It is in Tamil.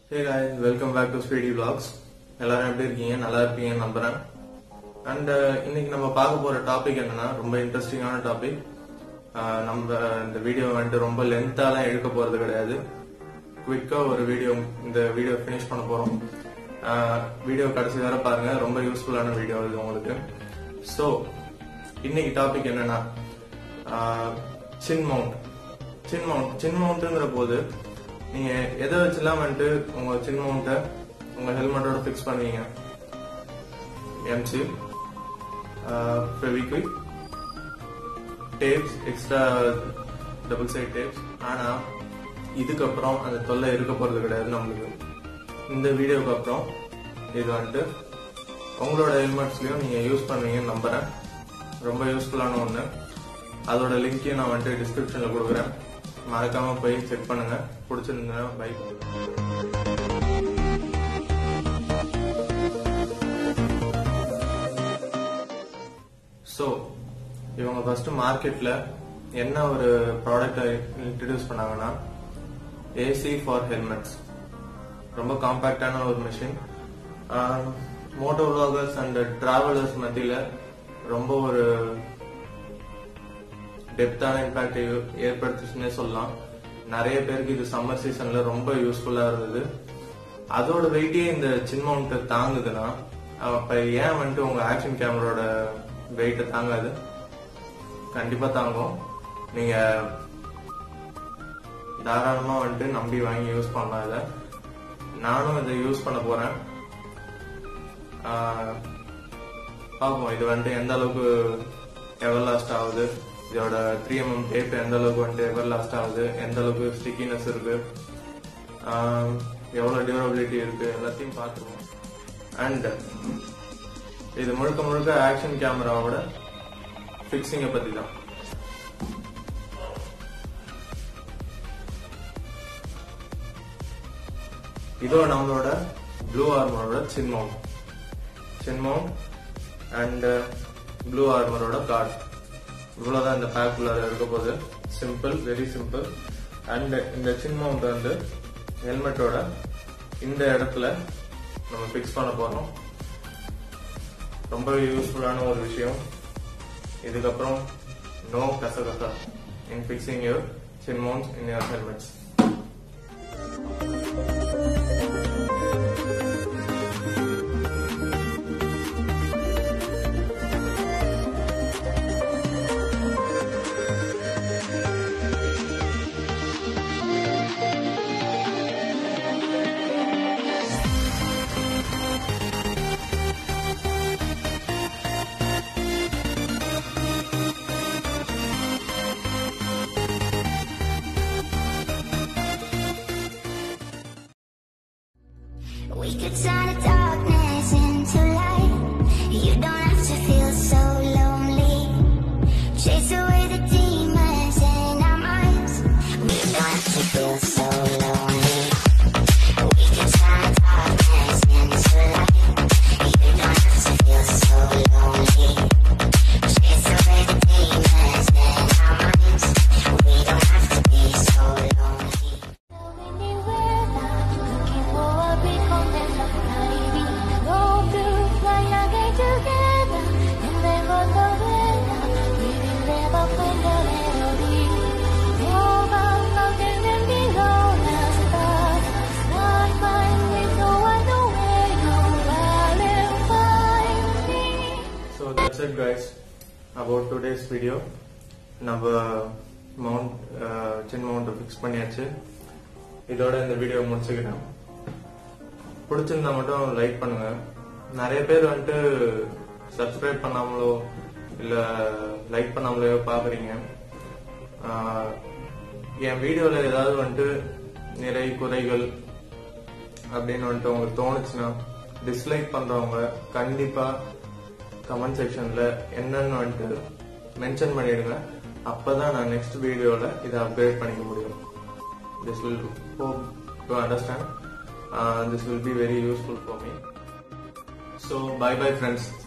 Hey guys welcome back to speedy vlogs எல்லாரும் எப்படி இருக்கீங்க நல்லா இருப்பீங்கன்னு நம்புறேன் அண்ட் இன்னைக்கு நம்ம பார்க்க போற டாபிக் என்னன்னா ரொம்ப இன்ட்ரெஸ்டிங்கான டாபிக் நம்ம இந்த வீடியோ வந்துட்டு ரொம்ப லென்த்தாலாம் எடுக்க போறது கிடையாது குவிக்கா ஒரு வீடியோ இந்த வீடியோ ஃபினிஷ் பண்ண போறோம் வீடியோ கடைசி வரை பாருங்க ரொம்ப யூஸ்ஃபுல்லான வீடியோ இது உங்களுக்கு ஸோ இன்னைக்கு டாபிக் என்னன்னா சின் மவுண்ட் சின் மவுண்ட் சின் மவுண்ட்ங்கிற போது நீங்க எதை வச்சுலாம் வந்துட்டு உங்க சின் மவுண்ட்டை உங்க ஹெல்மெட்டோட ஃபிக்ஸ் பண்ணுவீங்க MC Fevikwik tapes extra double side tapes ஆனா இதுக்கப்புறம் அந்த தொல்லை இருக்க போறது கிடையாது நம்மளுக்கு இந்த வீடியோக்கு அப்புறம் இது வந்துட்டு உங்களோட ஹெல்மெட்ஸ்லயும் நீங்க யூஸ் பண்ணுவீங்கன்னு நம்புறேன் ரொம்ப யூஸ்ஃபுல்லான ஒண்ணு அதோட லிங்க்கையும் நான் வந்துட்டு டிஸ்கிரிப்ஷன்ல கொடுக்குறேன் மறக்காம போய் செக் பண்ணுங்க பிடிச்சிருந்தா பை ஸோ இவங்க ஃபர்ஸ்ட் மார்க்கெட்ல என்ன ஒரு ப்ராடக்ட் இன்ட்ரடியூஸ் பண்ணாங்கன்னா ஏசி ஃபார் ஹெல்மெட்ஸ் ரொம்ப காம்பாக்டான ஒரு machine moto vloggers and travellers மத்தியில ரொம்ப ஒரு டெப்தான இம்பாக்ட் ஏற்படுத்துச்சுன்னே சொல்லலாம் நிறைய பேருக்கு இது சம்மர் சீசன்ல ரொம்ப யூஸ்ஃபுல்லா இருந்தது அதோட வெயிட்டே இந்த சின் மவுண்ட் தாங்குதுன்னா அப்ப ஏன் வந்துட்டு உங்க ஆக்ஷன் கேமரோட வெயிட்டை தாங்காது கண்டிப்பா தாங்கும் நீங்க தாராளமா வந்துட்டு நம்பி வாங்கி யூஸ் பண்ணலாம் இதை நானும் இதை யூஸ் பண்ண போறேன் பார்ப்போம் இது வந்துட்டு எந்த அளவுக்கு எவர் லாஸ்ட் ஆகுது இதோட த்ரீ எம்எம் டேப் எந்த அளவுக்கு வந்துட்டு எவர் லாஸ்ட் ஆகுது எந்த அளவுக்கு ஸ்டிக்கினஸ் இருக்கு எவ்வளவு டியூரபிலிட்டி இருக்கு எல்லாத்தையும் பார்த்துருவோம் அண்ட் இது முழுக்க முழுக்க ஆக்ஷன் கேமராவோட பிக்சிங்கை பத்தி தான் இதோ நம்மளோட ப்ளூ ஆர்மரோட chin mount chin mount and blue ஆர்மரோட கார்டு இவ்வளவுதான் இந்த பேக் உள்ள இருக்க போகுது சிம்பிள் வெரி சிம்பிள் அண்ட் இந்த சின் மவுண்ட் வந்து ஹெல்மெட்டோட இந்த இடத்துல நம்ம ஃபிக்ஸ் பண்ண போறோம் ரொம்ப யூஸ்ஃபுல்லான ஒரு விஷயம் இதுக்கப்புறம் நோ கசகசா in fixing your chin mounts in your helmets We could turn the darkness into light. You don't have to feel so lonely. Chase away the demons in our minds. We don't have to feel so lonely. We could turn the darkness into light. You don't have to feel so lonely. Chase away the demons in our minds. We don't have to be so lonely. Anywhere looking for a big connection, maybe go to fly again together, and then go nowhere. We will never find a melody. Over mountain and below the stars, not mine with no one know where you are and find me. So that's it guys about today's video நம்ம மவுண்ட் சின் மவுண்ட் ஃபிக்ஸ் பண்ணியாச்சு இதோட இந்த வீடியோ முடிச்சுக்கிறேன் பிடிச்சிருந்தா மட்டும் லைக் பண்ணுங்க நிறைய பேர் வந்துட்டு சப்ஸ்கிரைப் பண்ணாமலோ இல்ல லைக் பண்ணாமலோ பாக்குறீங்க ஆஹ், என் வீடியோல ஏதாவது வந்துட்டு நிறை குறைகள் அப்படின்னு வந்துட்டு உங்களுக்கு தோணுச்சுன்னா டிஸ்லைக் பண்றவங்க கண்டிப்பா கமெண்ட் செக்ஷன்ல என்னன்னு வந்துட்டு மென்ஷன் பண்ணிடுங்க அப்பதான் நான் நெக்ஸ்ட் வீடியோல இதை அப்கிரேட் பண்ணிக்க முடியும் this will hope to understand this will be very useful for me so bye bye friends